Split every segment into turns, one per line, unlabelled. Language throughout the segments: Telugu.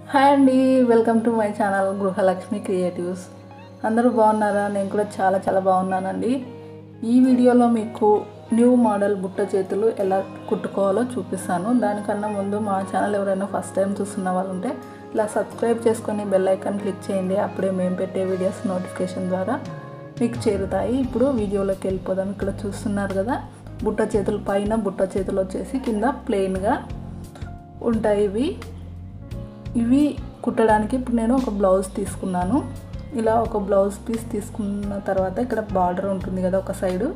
హాయ్ అండి welcome to my channel Gruhalakshmi creatives అందరూ బాగున్నారా నేను కూడా చాలా చాలా బాగున్నానండి ఈ వీడియోలో మీకు న్యూ మోడల్ బుట్ట చేతులు ఎలా కుట్టుకోవాలో చూపిస్తాను దానికన్నా ముందు మా ఛానల్ ఎవరైనా ఫస్ట్ టైం చూస్తున్న వాళ్ళు ఉంటే ఇలా సబ్స్క్రైబ్ చేసుకొని బెల్ ఐకాన్ క్లిక్ చేయండి అప్పుడే మేము పెట్టే వీడియోస్ నోటిఫికేషన్ ద్వారా మీకు చేరుతాయి ఇప్పుడు వీడియోలోకి వెళ్ళిపోదాం ఇక్కడ చూస్తున్నారు కదా బుట్ట చేతులు పైన బుట్ట చేతులు వచ్చేసి కింద ప్లెయిన్గా ఉంటాయి ఇవి ఇవి కుట్టడానికి ఇప్పుడు నేను ఒక బ్లౌజ్ తీసుకున్నాను ఇలా ఒక బ్లౌజ్ పీస్ తీసుకున్న తర్వాత ఇక్కడ బార్డర్ ఉంటుంది కదా ఒక సైడు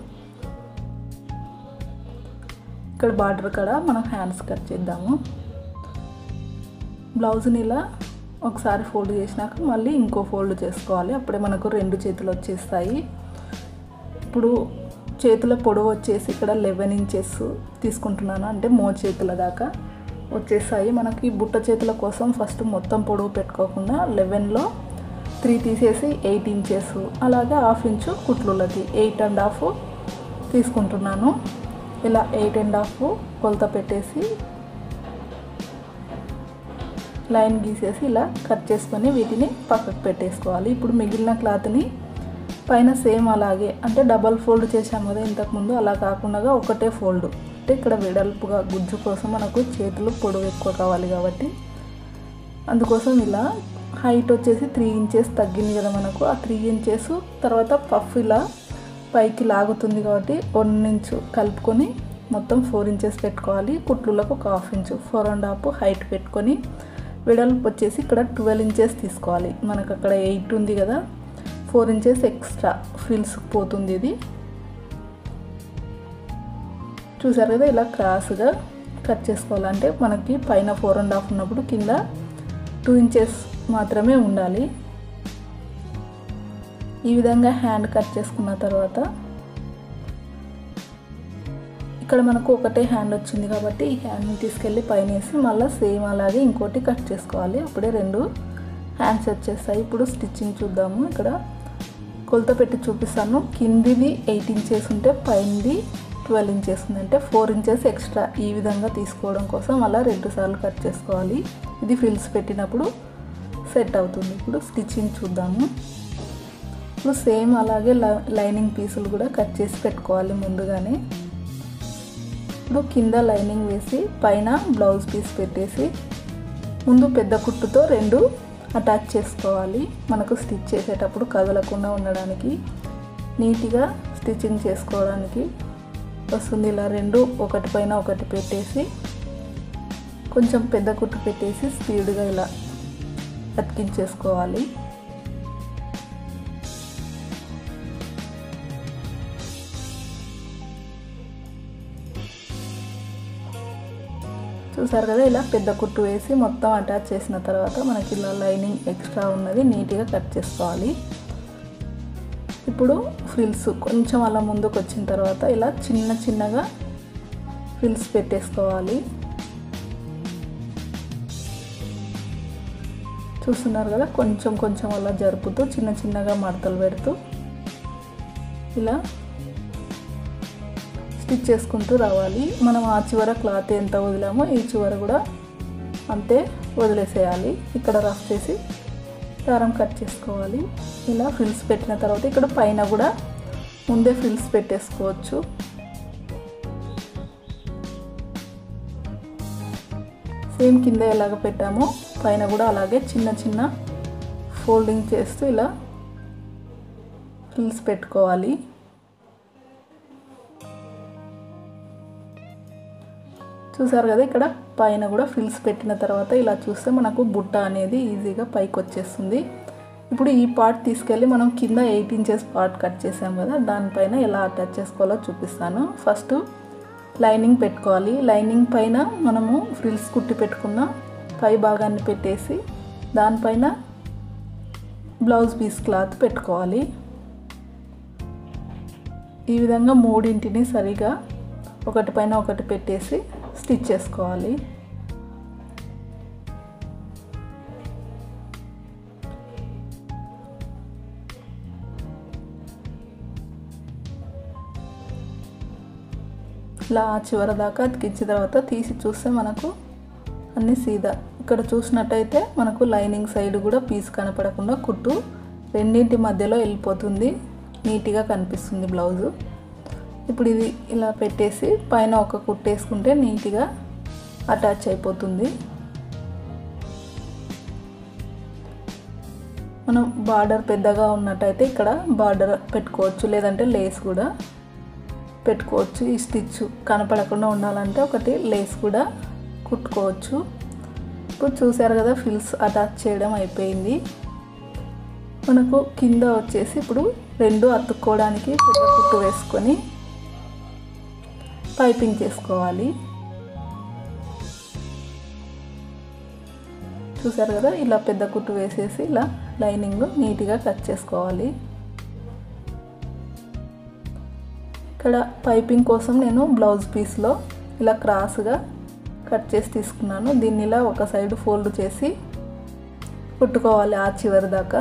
ఇక్కడ బార్డర్ కాడ మనం హ్యాండ్స్ కట్ చేద్దాము బ్లౌజ్ని ఇలా ఒకసారి ఫోల్డ్ చేసినాక మళ్ళీ ఇంకో ఫోల్డ్ చేసుకోవాలి అప్పుడే మనకు రెండు చేతులు వచ్చేస్తాయి ఇప్పుడు చేతుల పొడవు వచ్చేసి ఇక్కడ లెవెన్ ఇంచెస్ తీసుకుంటున్నాను అంటే మో చేతుల దాకా వచ్చేసాయి మనకి బుట్ట చేతుల కోసం ఫస్ట్ మొత్తం పొడవు పెట్టుకోకుండా లెవెన్లో త్రీ తీసేసి ఎయిట్ ఇంచెస్ అలాగే హాఫ్ ఇంచు కుట్లులకి ఎయిట్ అండ్ హాఫ్ తీసుకుంటున్నాను ఇలా ఎయిట్ అండ్ హాఫ్ కొలత పెట్టేసి లైన్ గీసేసి ఇలా కట్ చేసుకొని వీటిని పక్కకు పెట్టేసుకోవాలి ఇప్పుడు మిగిలిన క్లాత్ని పైన సేమ్ అలాగే అంటే డబల్ ఫోల్డ్ చేసాం కదా ఇంతకుముందు అలా కాకుండా ఒకటే ఫోల్డ్ అంటే ఇక్కడ వెడల్పుగా గుజ్జు కోసం మనకు చేతులు పొడవు ఎక్కువ కావాలి కాబట్టి అందుకోసం ఇలా హైట్ వచ్చేసి త్రీ ఇంచెస్ తగ్గింది కదా మనకు ఆ త్రీ ఇంచెస్ తర్వాత పఫ్ ఇలా పైకి లాగుతుంది కాబట్టి వన్ ఇంచు కలుపుకొని మొత్తం ఫోర్ ఇంచెస్ పెట్టుకోవాలి కుట్లులకు ఒక half inch four and half height పెట్టుకొని వెడల్పు వచ్చేసి ఇక్కడ ట్వెల్వ్ ఇంచెస్ తీసుకోవాలి మనకు అక్కడ ఎయిట్ ఉంది కదా ఫోర్ ఇంచెస్ ఎక్స్ట్రా ఫ్రిల్స్ పోతుంది ఇది చూసారు కదా ఇలా క్రాస్గా కట్ చేసుకోవాలంటే మనకి పైన ఫోర్ అండ్ హాఫ్ ఉన్నప్పుడు కింద టూ ఇంచెస్ మాత్రమే ఉండాలి ఈ విధంగా హ్యాండ్ కట్ చేసుకున్న తర్వాత ఇక్కడ మనకు ఒకటే హ్యాండ్ వచ్చింది కాబట్టి ఈ హ్యాండ్ని తీసుకెళ్ళి పైన వేసి మళ్ళీ సేమ్ అలాగే ఇంకోటి కట్ చేసుకోవాలి అప్పుడే రెండు హ్యాండ్స్ వచ్చేస్తాయి ఇప్పుడు స్టిచ్చింగ్ చూద్దాము ఇక్కడ కొలత పెట్టి చూపిస్తాను కిందిది ఎయిట్ ఇంచెస్ ఉంటే పైనది ట్వెల్వ్ ఇంచెస్ ఉంది అంటే ఫోర్ ఇంచెస్ ఎక్స్ట్రా ఈ విధంగా తీసుకోవడం కోసం అలా రెండు సార్లు కట్ చేసుకోవాలి ఇది ఫిల్స్ పెట్టినప్పుడు సెట్ అవుతుంది ఇప్పుడు స్టిచ్చింగ్ చూద్దాము ఇప్పుడు సేమ్ అలాగే లైనింగ్ పీసులు కూడా కట్ చేసి పెట్టుకోవాలి ముందుగానే ఇప్పుడు కింద లైనింగ్ వేసి పైన బ్లౌజ్ పీస్ పెట్టేసి ముందు పెద్ద కుట్టుతో రెండు అటాచ్ చేసుకోవాలి మనకు స్టిచ్ చేసేటప్పుడు కదలకుండా ఉండడానికి నీట్గా స్టిచ్చింగ్ చేసుకోవడానికి వస్తుంది ఇలా రెండు ఒకటి పైన ఒకటి పెట్టేసి కొంచెం పెద్ద కుట్టు పెట్టేసి స్పీడ్గా ఇలా అతికించేసుకోవాలి చూసారు కదా ఇలా పెద్ద కుట్టు వేసి మొత్తం అటాచ్ చేసిన తర్వాత మనకి ఇలా లైనింగ్ ఎక్స్ట్రా ఉన్నది నీట్గా కట్ చేసుకోవాలి ఇప్పుడు ఫ్రిల్స్ కొంచెం అలా ముందుకు వచ్చిన తర్వాత ఇలా చిన్న చిన్నగా ఫ్రిల్స్ పెట్టేసుకోవాలి చూస్తున్నారు కదా కొంచెం కొంచెం అలా జరుపుతూ చిన్న చిన్నగా మడతలు పెడుతూ ఇలా స్టిచ్ చేసుకుంటూ రావాలి మనం ఆ చివర క్లాత్ ఎంత వదిలామో ఈ చివర కూడా అంతే వదిలేసేయాలి ఇక్కడ రఫ్ చేసి దారం కట్ చేసుకోవాలి ఇలా ఫ్రిల్స్ పెట్టిన తర్వాత ఇక్కడ పైన కూడా ముందే ఫ్రిల్స్ పెట్టేసుకోవచ్చు సేమ్ కింద ఎలాగ పెట్టామో పైన కూడా అలాగే చిన్న చిన్న ఫోల్డింగ్ చేస్తూ ఇలా ఫ్రిల్స్ పెట్టుకోవాలి చూసారు కదా ఇక్కడ పైన కూడా ఫ్రిల్స్ పెట్టిన తర్వాత ఇలా చూస్తే మనకు బుట్ట అనేది ఈజీగా పైకి వచ్చేస్తుంది ఇప్పుడు ఈ పార్ట్ తీసుకెళ్ళి మనం కింద ఎయిట్ ఇంచెస్ పార్ట్ కట్ చేసాం కదా దానిపైన ఎలా అటాచ్ చేసుకోవాలో చూపిస్తాను ఫస్ట్ లైనింగ్ పెట్టుకోవాలి లైనింగ్ పైన మనము ఫ్రిల్స్ కుట్టి పెట్టుకున్న పై భాగాన్ని పెట్టేసి దానిపైన బ్లౌజ్ పీస్ క్లాత్ పెట్టుకోవాలి ఈ విధంగా మూడింటిని సరిగా ఒకటి పైన ఒకటి పెట్టేసి స్టిచ్ చేసుకోవాలి ఇలా చివరి దాకా అతికించిన తర్వాత తీసి చూస్తే మనకు అన్నీ సీదా ఇక్కడ చూసినట్టయితే మనకు లైనింగ్ సైడ్ కూడా పీస్ కనపడకుండా కుట్టు రెండింటి మధ్యలో వెళ్ళిపోతుంది నీట్గా కనిపిస్తుంది బ్లౌజు ఇప్పుడు ఇది ఇలా పెట్టేసి పైన ఒక కుట్టు వేసుకుంటే నీట్గా అటాచ్ అయిపోతుంది మనం బార్డర్ పెద్దగా ఉన్నట్టయితే ఇక్కడ బార్డర్ పెట్టుకోవచ్చు లేదంటే లేస్ కూడా పెట్టుకోవచ్చు ఈ స్టిచ్ కనపడకుండా ఉండాలంటే ఒకటి లేస్ కూడా కుట్టుకోవచ్చు ఇప్పుడు చూసారు కదా ఫిల్స్ అటాచ్ చేయడం అయిపోయింది మనకు కింద వచ్చేసి ఇప్పుడు రెండు అతుక్కోవడానికి పెద్ద కుట్టు వేసుకొని పైపింగ్ చేసుకోవాలి చూసారు కదా ఇలా పెద్ద కుట్టు వేసేసి ఇలా లైనింగ్ నీట్గా కట్ చేసుకోవాలి ఇక్కడ పైపింగ్ కోసం నేను బ్లౌజ్ పీస్లో ఇలా క్రాస్గా కట్ చేసి తీసుకున్నాను దీన్ని ఇలా ఒక సైడ్ ఫోల్డ్ చేసి కుట్టుకోవాలి ఆ చివరి దాకా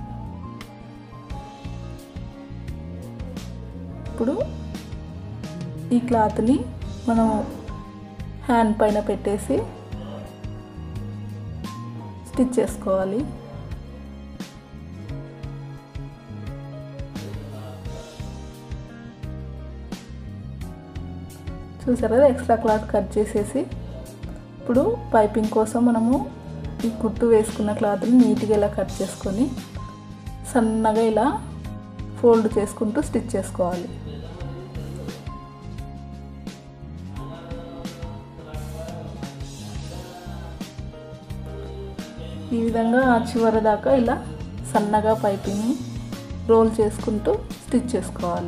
ఇప్పుడు ఈ క్లాత్ని మనం హ్యాండ్ పైన పెట్టేసి స్టిచ్ చేసుకోవాలి చూసారు కదా ఎక్స్ట్రా క్లాత్ కట్ చేసేసి ఇప్పుడు పైపింగ్ కోసం మనము ఈ కుట్టు వేసుకున్న క్లాత్ని నీట్గా ఇలా కట్ చేసుకొని సన్నగా ఇలా ఫోల్డ్ చేసుకుంటూ స్టిచ్ చేసుకోవాలి ఈ విధంగా ఆ చివరి దాకా ఇలా సన్నగా పైపింగ్ రోల్ చేసుకుంటూ స్టిచ్ చేసుకోవాలి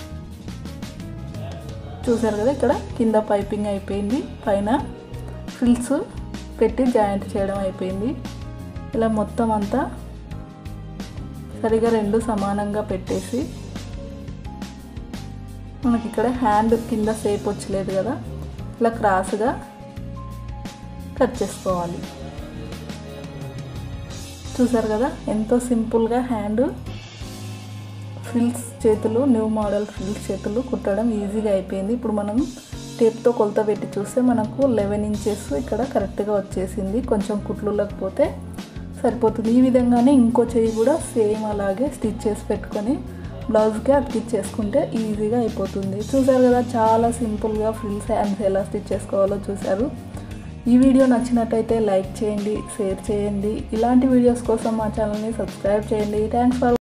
చూసారు కదా ఇక్కడ కింద పైపింగ్ అయిపోయింది పైన ఫ్రిల్స్ పెట్టి జాయింట్ చేయడం అయిపోయింది ఇలా మొత్తం అంతా సరిగా రెండు సమానంగా పెట్టేసి మనకి ఇక్కడ హ్యాండ్ కింద సేప్ వచ్చలేదు కదా ఇలా క్రాస్గా కట్ చేసుకోవాలి చూసారు కదా ఎంతో సింపుల్గా హ్యాండ్ ఫ్రిల్స్ చేతులు న్యూ మోడల్ ఫ్రిల్స్ చేతులు కుట్టడం ఈజీగా అయిపోయింది ఇప్పుడు మనం టేప్తో కొలత పెట్టి చూస్తే మనకు లెవెన్ ఇంచెస్ ఇక్కడ కరెక్ట్గా వచ్చేసింది కొంచెం కుట్లు లేకపోతే సరిపోతుంది ఈ విధంగానే ఇంకో చెయ్యి కూడా సేమ్ అలాగే స్టిచ్ చేసి పెట్టుకొని బ్లౌజ్కి అతికిచ్చేసుకుంటే ఈజీగా అయిపోతుంది చూసారు కదా చాలా సింపుల్గా ఫ్రిల్స్ హ్యాండ్స్ ఎలా స్టిచ్ చేసుకోవాలో చూసారు ఈ వీడియో నచ్చినట్టయితే లైక్ చేయండి షేర్ చేయండి ఇలాంటి వీడియోస్ కోసం మా ఛానల్ని సబ్స్క్రైబ్ చేయండి థ్యాంక్స్ ఫర్